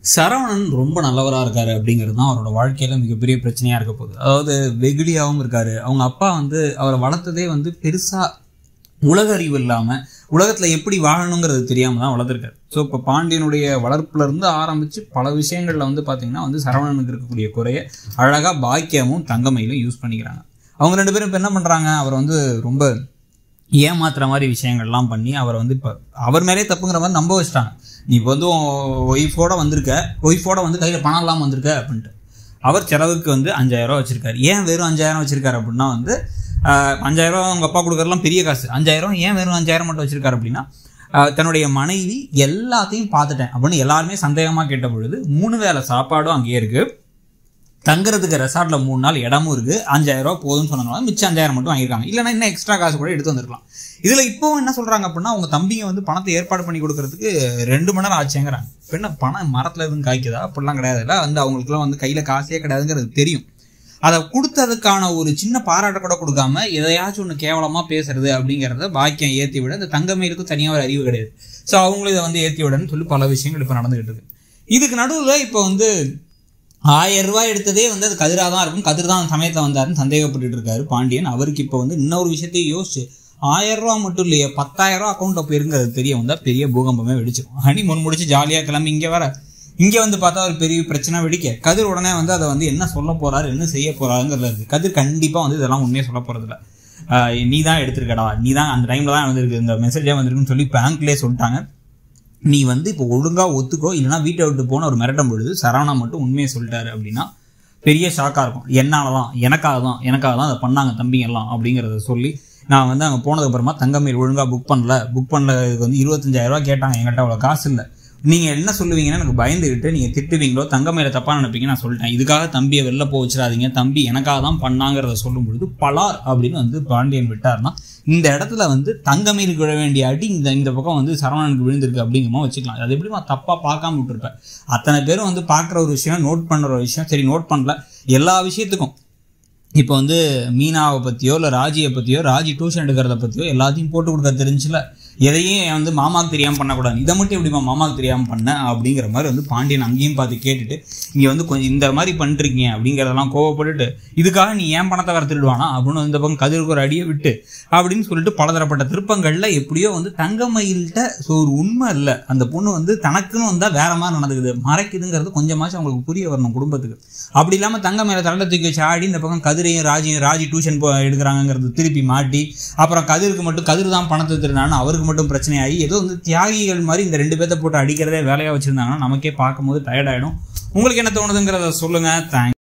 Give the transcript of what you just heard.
சரவணன் ரொம்ப நல்லவராக இருக்காரு அப்படிங்கிறது தான் அவரோட வாழ்க்கையில மிகப்பெரிய பிரச்சனையாக இருக்க போகுது அதாவது வெகுளியாகவும் இருக்காரு அவங்க அப்பா வந்து அவரை வளர்த்ததே வந்து பெருசாக உலக அறிவு இல்லாமல் உலகத்தில் எப்படி வாழணுங்கிறது தெரியாமல் தான் வளர்த்துருக்காரு ஸோ இப்போ பாண்டியனுடைய வளர்ப்புல இருந்து ஆரம்பித்து பல விஷயங்களில் வந்து பார்த்தீங்கன்னா வந்து சரவணனுக்கு இருக்கக்கூடிய குறைய அழகாக பாக்கியமும் தங்கமையிலும் யூஸ் பண்ணிக்கிறாங்க அவங்க ரெண்டு பேரும் இப்போ என்ன பண்ணுறாங்க அவர் வந்து ரொம்ப ஏமாத்துற மாதிரி விஷயங்கள்லாம் பண்ணி அவரை வந்து இப்போ அவர் மேலே தப்புங்கிற மாதிரி நம்ப வச்சிட்டாங்க நீ இப்போ வந்து ஒய்ஃபோட வந்திருக்க ஒய்ஃபோட வந்து கையில் பணம் இல்லாமல் வந்திருக்க அப்படின்ட்டு அவர் செலவுக்கு வந்து அஞ்சாயிரம் வச்சிருக்காரு ஏன் வெறும் அஞ்சாயிரம் வச்சிருக்காரு அப்படின்னா வந்து ஆஹ், அஞ்சாயிரம் அவங்க அப்பா கொடுக்குறதுலாம் பெரிய காசு அஞ்சாயிரம் ஏன் வெறும் அஞ்சாயிரம் மட்டும் வச்சிருக்காரு அப்படின்னா ஆஹ், தன்னுடைய மனைவி எல்லாத்தையும் பார்த்துட்டேன் அப்படின்னு எல்லாருமே சந்தேகமாக கேட்ட பொழுது மூணு வேளை சாப்பாடும் அங்கேயே இருக்குது தங்குறதுக்கு ரெசார்ட்ல மூணு நாள் இடமும் இருக்கு அஞ்சாயிரம் ரூபாய் போதும்னு சொன்னதுனால மிச்சம் அஞ்சாயிரம் மட்டும் வாங்கியிருக்காங்க இல்லைன்னா இன்னும் எக்ஸ்ட்ரா காசு கூட எடுத்து வந்திருக்கலாம் இதுல இப்போவும் என்ன சொல்றாங்க அப்படின்னா அவங்க தம்பிங்க வந்து பணத்தை ஏற்பாடு பண்ணி கொடுக்கறதுக்கு ரெண்டு மணி நேரம் ஆச்சுங்கிறாங்க இப்ப என்ன பணம் மரத்துல எதுவும் காய்க்குதா அப்படிலாம் கிடையாது இல்லை வந்து அவங்களுக்குலாம் வந்து கையில காசே கிடையாதுங்கிறது தெரியும் அதை கொடுத்ததுக்கான ஒரு சின்ன பாராட்ட கூட கொடுக்காம எதையாச்சும் ஒன்று கேவலமாக பேசுறது அப்படிங்கிறத பாக்கியம் ஏற்றி விட இந்த தங்கமயிலுக்கும் தனியாக ஒரு அறிவு கிடையாது ஸோ அவங்களும் இதை வந்து ஏற்றி விடன்னு சொல்லி பல விஷயங்கள் இப்போ நடந்துகிட்டு இருக்கு இதுக்கு நடுவில் இப்போ வந்து ஆயிரம் ரூபாய் எடுத்ததே வந்து அது கதிராக தான் இருக்கும் கதிர் தான் சமயத்தில் வந்தாருன்னு சந்தேகப்பட்டுட்டு இருக்காரு பாண்டியன் அவருக்கு இப்போ வந்து இன்னொரு விஷயத்தையும் யோசிச்சு ஆயிரம் ரூபா மட்டும் இல்லையே பத்தாயிரம் ரூபா அக்கௌண்ட் அப்போ இருங்கிறது தெரிய வந்தால் பெரிய பூகம்பமே வெடிச்சிடும் ஹனி முன் முடிச்சு ஜாலியாக கிளம்பி இங்கே வர இங்கே வந்து பார்த்தா ஒரு பெரிய பிரச்சனை வெடிக்க கதிர் உடனே வந்து அதை வந்து என்ன சொல்ல போறாரு என்ன செய்ய போறாருங்கிறது இருக்கு கதிர் கண்டிப்பாக வந்து இதெல்லாம் உண்மையை சொல்ல போகிறதில்ல நீ தான் எடுத்திருக்கடா நீ தான் அந்த டைமில் தான் வந்திருக்கு இந்த மெசேஜே வந்திருக்குன்னு சொல்லி பேங்க்லேயே சொல்லிட்டாங்க நீ வந்து இப்போ ஒழுங்கா ஒத்துக்கோ இல்லைன்னா வீட்டை விட்டு போன ஒரு மிரட்டும் பொழுது சரவணா மட்டும் உண்மையை சொல்லிட்டாரு அப்படின்னா பெரிய ஷாக்காக இருக்கும் என்னால தான் எனக்காக தான் எனக்காக தான் அதை பண்ணாங்க தம்பிங்க எல்லாம் அப்படிங்கிறத சொல்லி நான் வந்து அங்கே போனதுக்கப்புறமா தங்கமயில் ஒழுங்காக புக் பண்ணல புக் பண்ணல இதுக்கு வந்து இருபத்தஞ்சாயிரம் ரூபாய் கேட்டாங்க என்கிட்ட அவ்வளோ காசு இல்லை நீங்கள் என்ன சொல்லுவீங்கன்னா எனக்கு பயந்துக்கிட்டு நீங்கள் திட்டுவீங்களோ தங்கமயில தப்பாக நினைப்பீங்க நான் சொல்லிட்டேன் இதுக்காக தம்பியை வெளில போக வச்சிடாதீங்க தம்பி எனக்காக தான் பண்ணாங்கிறத சொல்லும் பொழுது பலார் அப்படின்னு வந்து பாண்டியன் விட்டார்னா இந்த இடத்துல வந்து தங்கமயிலுக்கு விழ வேண்டிய அடி இந்த இந்த பக்கம் வந்து சரவணனுக்கு விழுந்திருக்கு அப்படிங்கமா வச்சுக்கலாம் அது எப்படிமா தப்பாக பார்க்காம விட்டுருப்பேன் அத்தனை பேரும் வந்து பார்க்குற ஒரு விஷயம் நோட் பண்ணுற ஒரு விஷயம் சரி நோட் பண்ணல எல்லா விஷயத்துக்கும் இப்போ வந்து மீனாவை பற்றியோ இல்லை ராஜியை பற்றியோ ராஜி டியூஷன் எடுக்கிறத பற்றியோ எல்லாத்தையும் போட்டு கொடுக்க தெரிஞ்சுல எதையும் வந்து மாமாவுக்கு தெரியாமல் பண்ணக்கூடாது இதை மட்டும் எப்படிமா மாமாவுக்கு தெரியாமல் பண்ண அப்படிங்கிற மாதிரி வந்து பாண்டியன் அங்கேயும் பார்த்து கேட்டுட்டு இங்கே வந்து கொஞ்சம் இந்த மாதிரி பண்ணிருக்கீங்க அப்படிங்கிறதெல்லாம் கோவப்பட்டுட்டு இதுக்காக நீ ஏன் பணத்தை வர திருடுவானா அப்படின்னு இந்த பக்கம் கதிருக்கு ஒரு அடியை விட்டு அப்படின்னு சொல்லிட்டு பலதரப்பட்ட திருப்பங்களில் எப்படியோ வந்து தங்கமயில்கிட்ட ஸோ ஒரு உண்மை இல்லை அந்த பொண்ணு வந்து தனக்குன்னு வந்தால் வேற மாதிரி நடந்துக்குது மறைக்குதுங்கிறது கொஞ்சமாச்சும் அவங்களுக்கு புரிய வரணும் குடும்பத்துக்கு அப்படி இல்லாமல் தங்க மேலே தரலை தூக்கி வச்சு ஆடி இந்த பக்கம் கதிரையும் ராஜியும் ராஜி டியூஷன் போ எடுக்கிறாங்கிறது திருப்பி மாட்டி அப்புறம் கதிருக்கு மட்டும் கதிர் தான் பணத்தை திருடான்னு அவருக்கு மட்டும் பிரச்சனையாகி ஏதோ வந்து தியாகிகள் மாதிரி இந்த ரெண்டு பேர்த்த போட்டு அடிக்கிறதே வேலையாக வச்சுருந்தாங்கன்னா நமக்கே பார்க்கும்போது டயர்டாயிடும் உங்களுக்கு என்ன தோணுதுங்கிறத சொல்லுங்கள் தேங்க்ஸ்